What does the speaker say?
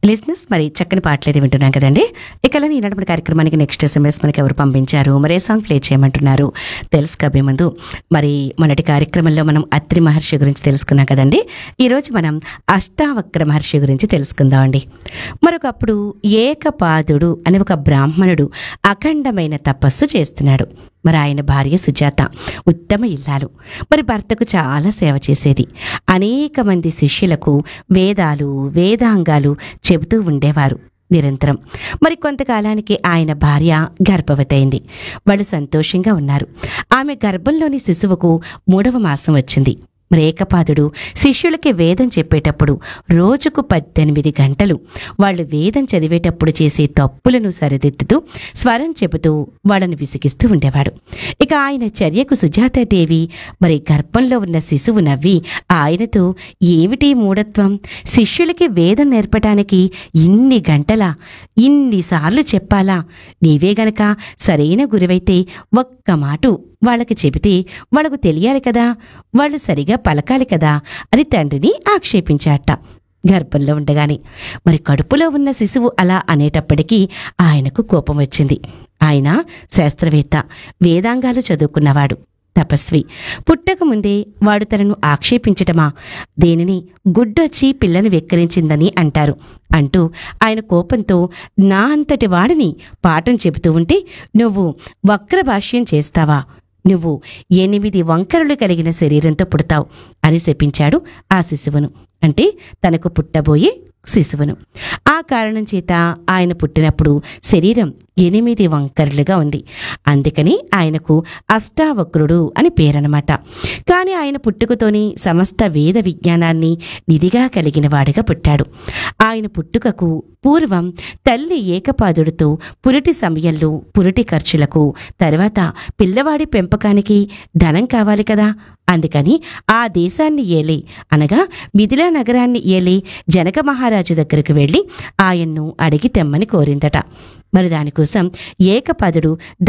లిజినెస్ మరి చక్కని పాటలేదు వింటున్నాం కదండి ఇక ఈనాటి మన కార్యక్రమానికి నెక్స్ట్ ఎస్ఎంఎస్ మనకి ఎవరు పంపించారు మరి ఏ సాంగ్ ప్లే చేయమంటున్నారు తెలుసు కబే ముందు మరి మొన్నటి కార్యక్రమంలో మనం అత్రి మహర్షి గురించి తెలుసుకున్నాం కదండి ఈరోజు మనం అష్టావక్ర మహర్షి గురించి తెలుసుకుందామండి మరొకప్పుడు ఏకపాదుడు అనే ఒక బ్రాహ్మణుడు అఖండమైన తపస్సు చేస్తున్నాడు మరి ఆయన భార్య సుజాత ఉత్తమ ఇల్లాలు మరి భర్తకు చాలా సేవ చేసేది అనేక మంది శిష్యులకు వేదాలు వేదాంగాలు చెబుతూ ఉండేవారు నిరంతరం మరి కొంతకాలానికి ఆయన భార్య గర్భవతి అయింది వాళ్ళు సంతోషంగా ఉన్నారు ఆమె గర్భంలోని శిశువుకు మూడవ మాసం వచ్చింది మరి ఏకపాదుడు శిష్యులకి వేదం చెప్పేటప్పుడు రోజుకు పద్దెనిమిది గంటలు వాళ్ళు వేదం చదివేటప్పుడు చేసే తప్పులను సరిదిద్దుతూ స్వరం చెబుతూ వాళ్ళని విసిగిస్తూ ఉండేవాడు ఇక ఆయన చర్యకు సుజాతాదేవి మరి గర్భంలో ఉన్న శిశువు నవ్వి ఆయనతో ఏమిటి మూఢత్వం శిష్యులకి వేదం నేర్పడానికి ఇన్ని గంటలా ఇన్నిసార్లు చెప్పాలా నీవే గనక సరైన గురువైతే ఒక్క మాటు వాళ్ళకి చెబితే వాళ్ళకు తెలియాలి కదా వాళ్ళు సరిగా పలకాలి కదా అని తండ్రిని ఆక్షేపించాట గర్భంలో ఉండగానే మరి కడుపులో ఉన్న శిశువు అలా అనేటప్పటికీ ఆయనకు కోపం వచ్చింది ఆయన శాస్త్రవేత్త వేదాంగాలు చదువుకున్నవాడు తపస్వి పుట్టక ముందే వాడు తనను ఆక్షేపించటమా దేనిని గుడ్డొచ్చి పిల్లను వెక్కిరించిందని అంటారు అంటూ ఆయన కోపంతో నా అంతటి వాడిని పాఠం చెబుతూ ఉంటే నువ్వు వక్ర భాష్యం చేస్తావా నువ్వు ఎనిమిది వంకరలు కలిగిన శరీరంతో పుడతావు అని శపించాడు ఆ శిశువును అంటే తనకు పుట్టబోయే శిశువును ఆ కారణం చేత ఆయన పుట్టినప్పుడు శరీరం ఎనిమిది వంకరలుగా ఉంది అందుకని ఆయనకు అష్టావక్రుడు అని పేరనమాట కానీ ఆయన పుట్టుకతోని సమస్త వేద విజ్ఞానాన్ని నిధిగా కలిగిన వాడిగా పుట్టాడు ఆయన పుట్టుకకు పూర్వం తల్లి ఏకపాదుడితో పురిటి సమయంలో పురిటి ఖర్చులకు తర్వాత పిల్లవాడి పెంపకానికి ధనం కావాలి కదా అందుకని ఆ దేశాన్ని ఏలే అనగా మిథిలా నగరాన్ని ఏలే జనక మహారాజు దగ్గరకు వెళ్ళి ఆయన్ను అడిగి తెమ్మని కోరిందట మరి దానికోసం ఏకపదుడు